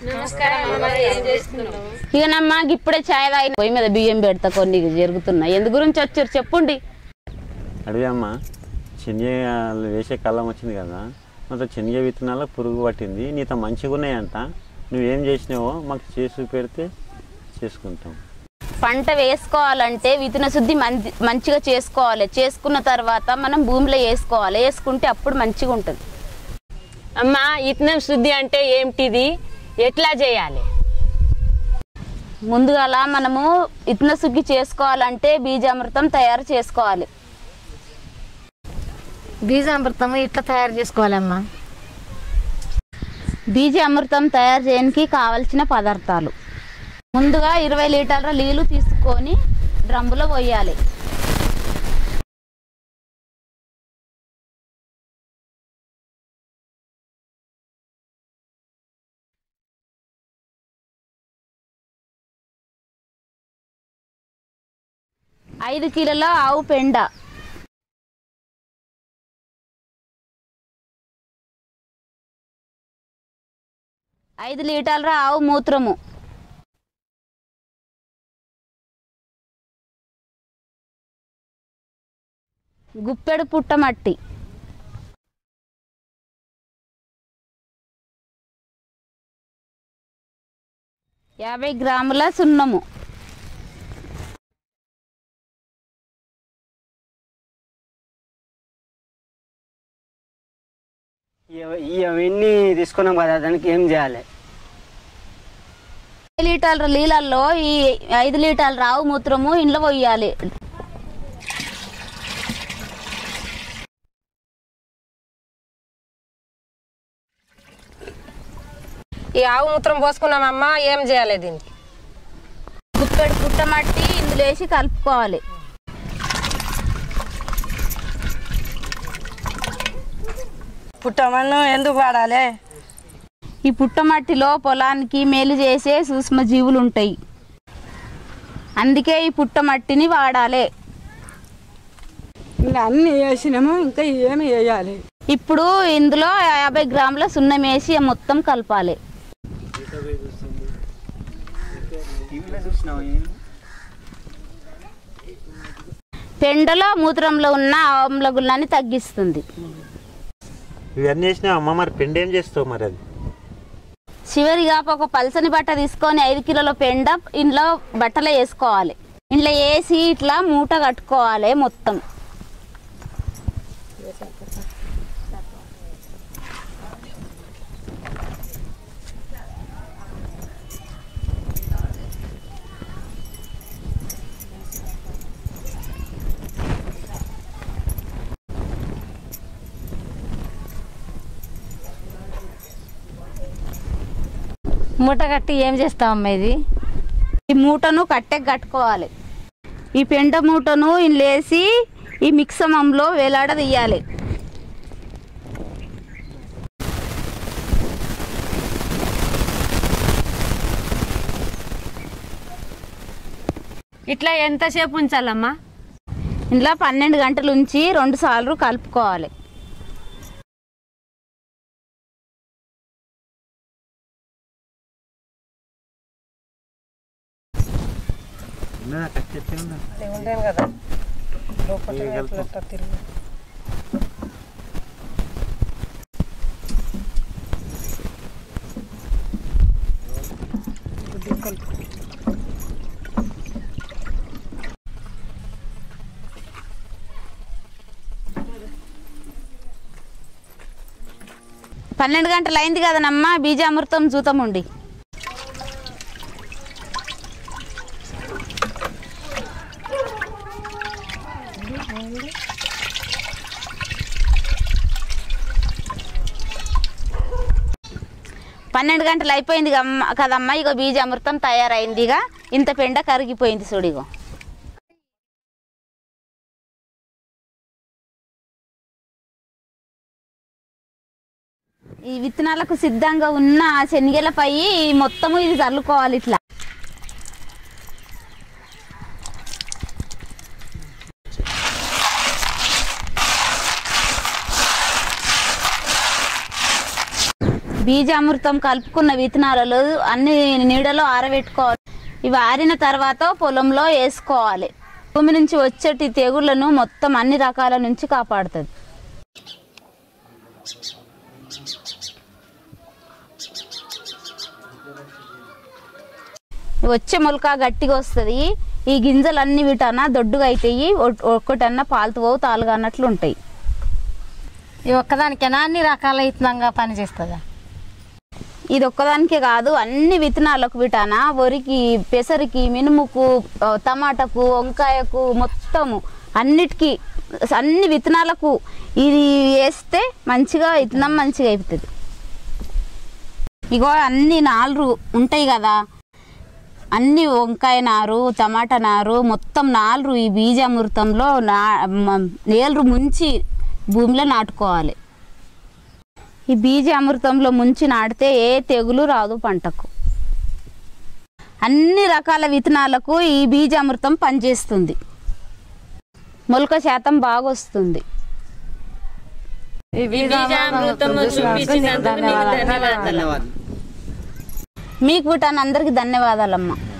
ఇకనమ్మా ఇప్పుడే ఛాయ్ తాగిన పొయ్యి మీద బియ్యం పెడతా కొన్ని జరుగుతున్నాయి ఎందు గురించి వచ్చారు చెప్పుండి అడిగమ్మ శనగ వేసే కాలం వచ్చింది కదా మొత్తం శనగ విత్తనాల పురుగు పట్టింది నీతో మంచిగా ఉన్నాయంట నువ్వేం చేసినావో మాకు చేసి పెడితే చేసుకుంటాం పంట వేసుకోవాలంటే విత్తన శుద్ధి మంచి మంచిగా చేసుకోవాలి చేసుకున్న తర్వాత మనం భూమిలో వేసుకోవాలి వేసుకుంటే అప్పుడు మంచిగా ఉంటుంది అమ్మా ఇతనం శుద్ధి అంటే ఏమిటిది ఎట్లా చేయాలి ముందుగా మనము విత్తన శుద్ధి చేసుకోవాలంటే బీజామృతం తయారు చేసుకోవాలి బీజామృతం ఇట్లా తయారు చేసుకోవాలమ్మా బీజ అమృతం తయారు చేయడానికి కావలసిన పదార్థాలు ముందుగా ఇరవై లీటర్ల నీళ్లు తీసుకొని డ్రమ్ములో పోయాలి ఐదు కిలోల ఆవు పెండ ఐదు లీటర్ల ఆవు మూత్రము గుప్పెడు పుట్టమట్టి యాభై గ్రాముల సున్నము ఇవ- ఇవన్నీ తీసుకున్నాం కదా దానికి ఏం చేయాలి ఐదు లీటర్ల నీళ్ళల్లో ఈ ఐదు లీటర్ల ఆవు మూత్రము ఇంట్లో పోయాలి ఈ ఆవు మూత్రం పోసుకున్నామమ్మా ఏం చేయాలి దీనికి గుప్పెడు పుట్టమట్టి ఇందులో వేసి కలుపుకోవాలి పుట్టమన్ను ఎందుకు వాడాలి ఈ పుట్టమట్టిలో పొలానికి మేలు చేసే సూక్ష్మజీవులు ఉంటాయి అందుకే ఈ పుట్టమట్టిని వాడాలి ఇంకా అన్ని వేసినాము ఇంకా ఏమి వేయాలి ఇప్పుడు ఇందులో యాభై గ్రాముల సున్నం వేసి మొత్తం కలపాలి పెండలో మూత్రంలో ఉన్న ఆమ్ల గుళ్ళని తగ్గిస్తుంది ఇవన్నీ చేసినావు అమ్మ మరి పిండి ఏం చేస్తావు మరి అది చివరిగా ఒక పలసని బట్ట తీసుకొని ఐదు కిలోల పెండ ఇంట్లో బట్టలో వేసుకోవాలి ఇంట్లో వేసి ఇట్లా మూట కట్టుకోవాలి మొత్తం మూట కట్టి ఏం చేస్తావమ్మా ఇది ఈ మూటను కట్టెకి కట్టుకోవాలి ఈ పెండ మూటను ఇందులో వేసి ఈ మిక్సమంలో వేలాడదీయాలి ఇట్లా ఎంతసేపు ఉంచాలమ్మా ఇందులో పన్నెండు గంటల ఉంచి రెండు సార్లు కలుపుకోవాలి ఉండేను కదా లోపల ఎట్లా తిరుగు పన్నెండు గంటలు అయింది కదనమ్మా బీజామృతం జూతం ఉండి పన్నెండు గంటలు అయిపోయింది కమ్మ- కదమ్మా ఇగో బీజామృతం తయారైందిగా ఇంత పెండ కరిగిపోయింది చూడిగో ఈ విత్తనాలకు సిద్ధంగా ఉన్న శనగలపై మొత్తము ఇది చల్లుకోవాలి ఇట్లా బీజామృతం కలుపుకున్న విత్తనాలు అన్ని నీడలో ఆరబెట్టుకోవాలి ఇవి ఆరిన తర్వాత పొలంలో వేసుకోవాలి భూమి నుంచి వచ్చేటి తెగుళ్లను మొత్తం అన్ని రకాల నుంచి కాపాడుతుంది వచ్చే మొలక గట్టిగా వస్తుంది ఈ గింజలన్నీ వీటన్నా దొడ్డుగా అవుతాయి ఒ- ఒక్కటన్నా పాలుతూ పోవు తాలుగా అన్నట్లు ఉంటాయి ఈ ఒక్కదానికైనా అన్ని రకాల ఇత్తనంగా పనిచేస్తుందా ఇది ఒక్కదానికే కాదు అన్ని విత్తనాలకు విటానా వరికి పెసరికి మినుముకు ఆ, టమాటాకు వంకాయకు మొత్తము అన్నిటికీ అన్ని విత్తనాలకు ఇది వేస్తే మంచిగా విత్తనం మంచిగా అవుతుంది ఇగో అన్ని నాలుగు ఉంటాయి కదా అన్ని వంకాయ నారు టమాటా నారు మొత్తం నాలుగు ఈ బీజామృతంలో నా మ- నేలరు ముంచి భూమిలో నాటుకోవాలి ఈ బీజ అమృతంలో ముంచి నాటితే ఏ తెగులు రాదు పంటకు అన్ని రకాల విత్తనాలకు ఈ బీజ అమృతం పనిచేస్తుంది మొలక శాతం బాగా వస్తుంది ఈ బీజామృతం చూపించినందుకు మీకు ధన్యవాదాలు ధన్యవాదాలు మీకు వీటాన్ని అందరికీ ధన్యవాదాలమ్మా